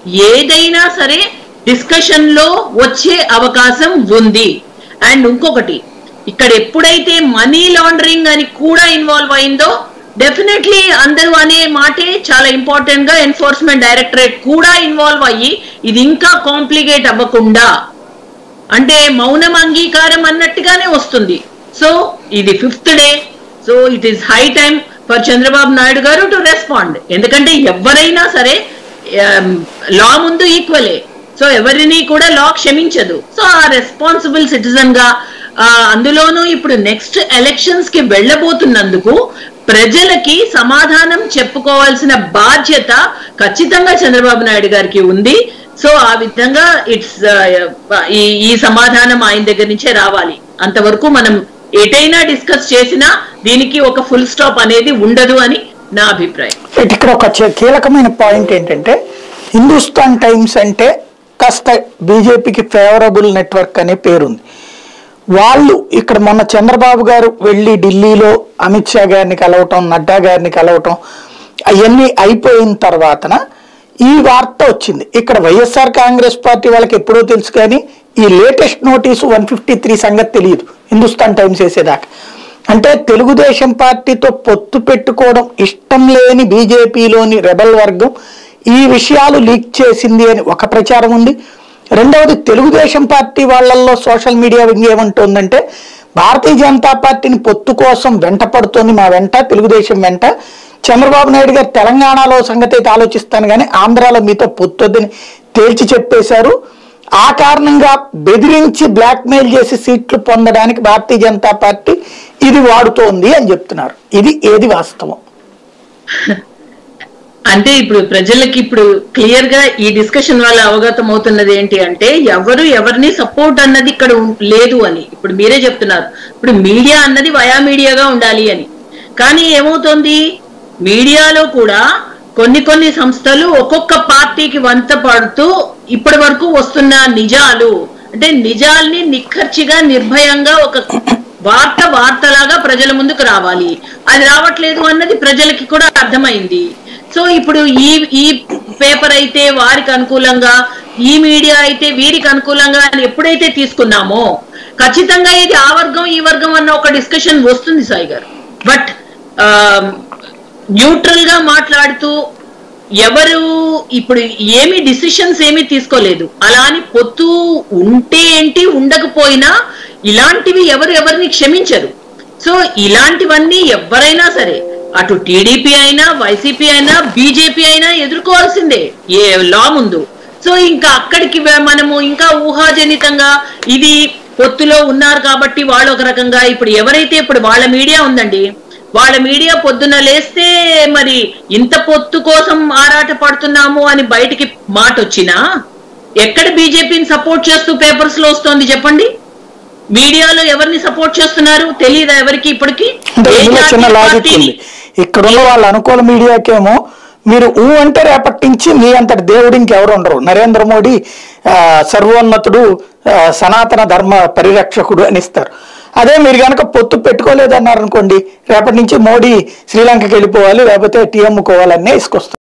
ఏదైనా సరే డిస్కషన్ లో వచ్చే అవకాశం ఉంది అండ్ ఇంకొకటి ఇక్కడ ఎప్పుడైతే మనీ లాండరింగ్ అని కూడా ఇన్వాల్వ్ అయిందో డెఫినెట్లీ అందరూ అనే మాటే చాలా ఇంపార్టెంట్ గా ఎన్ఫోర్స్మెంట్ డైరెక్టరేట్ కూడా ఇన్వాల్వ్ అయ్యి ఇది ఇంకా కాంప్లికేట్ అవ్వకుండా అంటే మౌనం అంగీకారం అన్నట్టుగానే వస్తుంది సో ఇది fifth day so it is high time for Chandrababu Naidu garu to respond ఎందుకంటే ఎవరైనా సరే లా ముందు ఈక్వలే సో ఎవరిని కూడా లా క్షమించదు సో ఆ రెస్పాన్సిబుల్ సిటిజన్ గా ఆ, అందులోనూ ఇప్పుడు నెక్స్ట్ ఎలక్షన్స్ కి వెళ్ళబోతున్నందుకు ప్రజలకి సమాధానం చెప్పుకోవాల్సిన బాధ్యత ఖచ్చితంగా చంద్రబాబు నాయుడు గారికి ఉంది సో ఆ విధంగా ఇట్స్ ఈ ఈ సమాధానం ఆయన దగ్గర నుంచే రావాలి అంతవరకు మనం ఎటైనా డిస్కస్ చేసినా దీనికి ఒక ఫుల్ స్టాప్ అనేది ఉండదు అని నా అభిప్రాయం ఇటు ఇక్కడ ఒక చే- కీలకమైన పాయింట్ ఏంటంటే హిందుస్థాన్ టైమ్స్ అంటే కాస్త బీజేపీకి ఫేవరబుల్ నెట్వర్క్ అనే పేరుంది వాళ్ళు ఇక్కడ మొన్న చంద్రబాబు గారు వెళ్ళి ఢిల్లీలో అమిత్ షా గారిని కలవటం నడ్డా గారిని కలవటం అవన్నీ అయిపోయిన తర్వాతన ఈ వార్త వచ్చింది ఇక్కడ వైఎస్ఆర్ కాంగ్రెస్ పార్టీ వాళ్ళకి ఎప్పుడో తెలుసు కానీ ఈ latest notice one fifty three సంగతి తెలియదు హిందుస్థాన్ టైమ్స్ వేసేదాకా అంటే తెలుగుదేశం పార్టీతో పొత్తు పెట్టుకోవడం ఇష్టం లేని బీజేపీలోని రెబల్ వర్గం ఈ విషయాలు లీక్ చేసింది అని ఒక ప్రచారం ఉంది రెండవది తెలుగుదేశం పార్టీ వాళ్ళల్లో సోషల్ మీడియా వింగ్ ఏమంటుందంటే భారతీయ జనతా పార్టీని పొత్తు కోసం వెంట పడుతోంది మా వెంట తెలుగుదేశం వెంట చంద్రబాబు నాయుడు గారు తెలంగాణలో సంగతి అయితే ఆలోచిస్తాను కానీ ఆంధ్రాలో మీతో పొత్తొద్దని తేల్చి చెప్పేశారు ఆ కారణంగా బెదిరించి బ్లాక్మెయిల్ చేసి సీట్లు పొందడానికి భారతీయ జనతా పార్టీ ఇది వాడుతోంది అని చెప్తున్నారు ఇది ఏది వాస్తవం అంటే ఇప్పుడు ప్రజలకి ఇప్పుడు క్లియర్ గా ఈ డిస్కషన్ వల్ల అవగతం అవుతున్నది ఏంటి అంటే ఎవరు ఎవరిని సపోర్ట్ అన్నది ఇక్కడ ఉం- లేదు అని ఇప్పుడు మీరే చెప్తున్నారు ఇప్పుడు మీడియా అన్నది వయా మీడియాగా ఉండాలి అని కానీ ఏమవుతోంది మీడియాలో కూడా కొన్ని కొన్ని సంస్థలు ఒక్కొక్క పార్టీకి వంత పడుతూ ఇప్పటి వరకు వస్తున్న నిజాలు అంటే నిజాల్ని నిక్కర్చిగా నిర్భయంగా ఒక వార్త వార్తలాగా ప్రజల ముందుకు రావాలి అది రావట్లేదు అన్నది ప్రజలకి కూడా అర్థమైంది సో ఇప్పుడు ఈ ఈ పేపర్ అయితే వారికి అనుకూలంగా ఈ మీడియా అయితే వీరికి అనుకూలంగా అని ఎప్పుడైతే తీసుకున్నామో ఖచ్చితంగా ఇది ఆ వర్గం ఈ వర్గం అన్న ఒక డిస్కషన్ వస్తుంది సాయి గారు బట్ న్యూట్రల్ గా మాట్లాడుతూ ఎవరు ఇప్పుడు ఏమి డిసిషన్స్ ఏమీ తీసుకోలేదు అలా అని పొత్తు ఉంటే ఏంటి ఉండకపోయినా ఇలాంటివి ఎవరు ఎవరిని క్షమించరు సో ఇలాంటివన్నీ ఎవరైనా సరే అటు టీడీపీ అయినా వైసీపీ అయినా బీజేపీ అయినా ఎదుర్కోవాల్సిందే ఏ లా ముందు సో ఇంకా అక్కడికి వె- మనము ఇంకా ఊహాజనితంగా ఇది పొత్తులో ఉన్నారు కాబట్టి వాళ్ళు ఒక రకంగా ఇప్పుడు ఎవరైతే ఇప్పుడు వాళ్ళ మీడియా ఉందండి వాళ్ళ మీడియా పొద్దున లేస్తే మరి ఇంత పొత్తు కోసం ఆరాట పడుతున్నాము అని బయటికి మాట వచ్చినా ఎక్కడ బీజేపీని సపోర్ట్ చేస్తూ పేపర్స్ లో వస్తోంది చెప్పండి మీడియాలో ఎవరిని సపోర్ట్ చేస్తున్నారు తెలియదా ఎవరికి ఇప్పటికి అంటే ఏ ఇందులో చిన్న జాతీయ లాజిక్ పార్టీని? ఉంది ఇక్కడున్న వాళ్ళ అనుకూల మీడియాకేమో మీరు ఊ అంటే రేపటి నుంచి మీ అంతటి దేవుడు ఇంకెవరు ఉండరు నరేంద్ర మోడీ ఆ, సర్వోన్నతుడు ఆ, సనాతన ధర్మ పరిరక్షకుడు అని ఇస్తారు అదే మీరు కనుక పొత్తు పెట్టుకోలేదన్నారు అనుకోండి రేపటి నుంచి మోడీ శ్రీలంకకి వెళ్ళిపోవాలి లేకపోతే టీ అమ్ముకోవాలనే ఇసుకొస్తారు